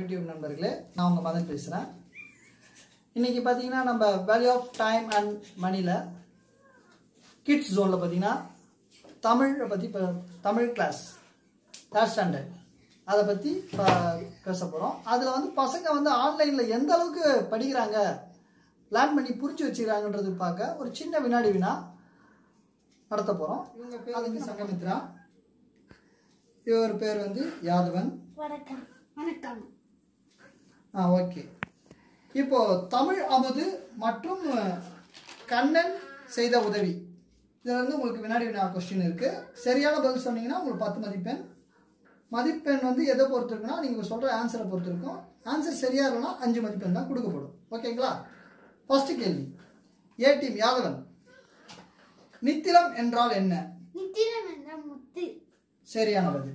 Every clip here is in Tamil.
யூடியூப் நண்பர்களே நான் உங்கள் மதன் பேசுகிறேன் இன்றைக்கி பார்த்தீங்கன்னா நம்ம வேல்யூ ஆஃப் டைம் அண்ட் மணியில் கிட்ஸ் ஜோனில் பார்த்தீங்கன்னா தமிழை பற்றி இப்போ தமிழ் கிளாஸ் தேர்ட் ஸ்டாண்டர்ட் அதை பற்றி பேச போகிறோம் அதில் வந்து பசங்க வந்து ஆன்லைனில் எந்த அளவுக்கு படிக்கிறாங்க லேர்ன் பண்ணி புரிஞ்சு வச்சுக்கிறாங்கன்றது பார்க்க ஒரு சின்ன வினாடி வினா நடத்த போகிறோம் இவங்க பேர் வந்து சங்கமித்ரா இவர் பேர் வந்து யாதவன் வணக்கம் வணக்கம் ஆ ஓகே இப்போ தமிழ் அமுது மற்றும் கண்ணன் செய்த உதவி இதில் வந்து உங்களுக்கு வினாடி வினா கொஸ்டின் இருக்கு சரியான பதில் சொன்னீங்கன்னா உங்களுக்கு பத்து மதிப்பெண் மதிப்பெண் வந்து எதை பொறுத்து இருக்குன்னா நீங்கள் சொல்கிற ஆன்சரை பொறுத்து இருக்கும் ஆன்சர் சரியா இல்லைன்னா அஞ்சு மதிப்பெண் தான் கொடுக்கப்படும் ஓகேங்களா ஃபர்ஸ்ட் கேள்வி ஏ டீம் யாதவன் நித்திலம் என்றால் என்ன நித்திரம் என்ற முத்து சரியான பதில்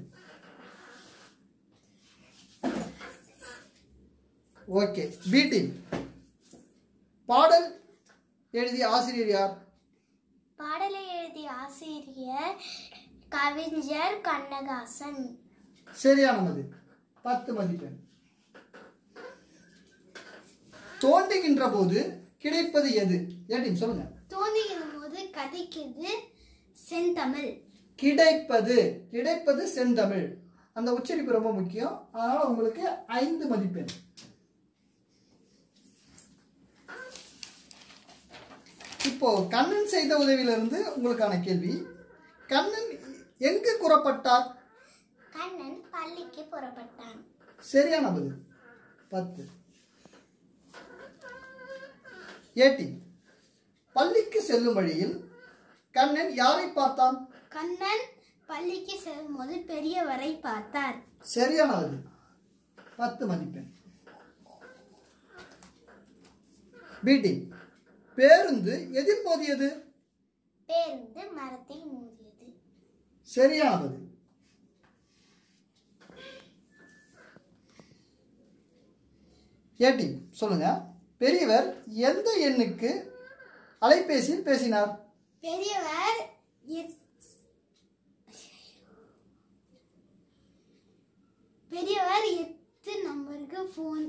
ஓகே பி டீம் பாடல் எழுதிய ஆசிரியர் யார் பாடலை எழுதிய ஆசிரியர் கவிஞர் கண்ணதாசன் சரியான பதில் பத்து மதிப்பெண் தோண்டுகின்ற போது கிடைப்பது எது ஏடிம் சொல்லுங்க தோன்றுகிற போது கதைக்குது செந்தமிழ் கிடைப்பது கிடைப்பது செந்தமிழ் அந்த உச்சரிப்பு ரொம்ப முக்கியம் அதனால உங்களுக்கு ஐந்து மதிப்பெண் இப்போ கண்ணன் செய்த உதவியிலிருந்து உங்களுக்கான கேள்வி கண்ணன் எங்கு கூறப்பட்டார் கண்ணன் பள்ளிக்கு புறப்பட்டான் சரியான பதில் பத்து ஏட்டி பள்ளிக்கு செல்லும் வழியில் கண்ணன் யாரை பார்த்தான் கண்ணன் பள்ளிக்கு செல்லும்போது பெரியவரை பார்த்தார் சரியான பதில் பத்து மதிப்பெண் பீட்டி பேருந்து எதில் மோதியது பேருந்து மரத்தில் மோதியது சரியான பதில் ஏட்டி சொல்லுங்க பெரியவர் எந்த எண்ணுக்கு அலைபேசியில் பேசினார் பெரியவர் எத்- பெரியவர் எத்து நம்பருக்கு ஃபோன்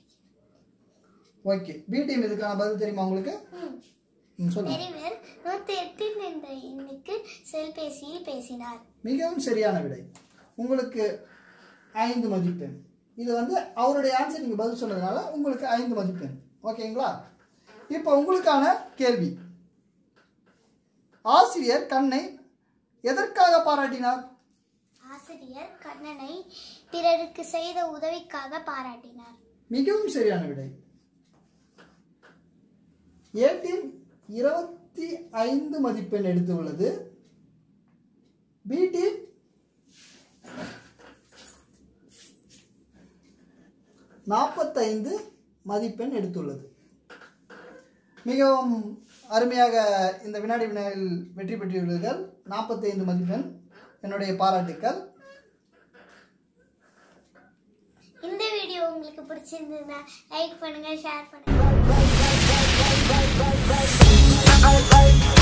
ஓகே பி டீம் இதுக்கான பதில் தெரியுமா உங்களுக்கு ம், சொல்லுங்க பெரியவர் நூத்தி எட்டு என்ற எண்ணுக்கு செல்பேசியில் பேசினார் மிகவும் சரியான விடை உங்களுக்கு ஐந்து மதிப்பெண் இது வந்து அவருடைய ஆன்சர் நீங்கள் பதில் சொன்னதுனால உங்களுக்கு ஐந்து மதிப்பெண் ஓகேங்களா இப்போ உங்களுக்கான கேள்வி ஆசிரியர் கண்ணை எதற்காக பாராட்டினார் ஆசிரியர் கண்ணனை பிறருக்கு செய்த உதவிக்காக பாராட்டினார் மிகவும் சரியான விடை ஏட்டின் இருபத்தி ஐந்து மதிப்பெண் எடுத்துள்ளது பி டீம் நாற்பத்தைந்து மதிப்பெண் எடுத்துள்ளது மிகவும் அருமையாக இந்த வினாடி வினாவில் வெற்றி பெற்றுள்ளீர்கள் நாற்பத்தைந்து மதிப்பெண் என்னுடைய பாராட்டுக்கள் இந்த வீடியோ உங்களுக்கு பிடிச்சிருந்ததுன்னா லைக் பண்ணுங்க ஷேர் பண்ணுங்க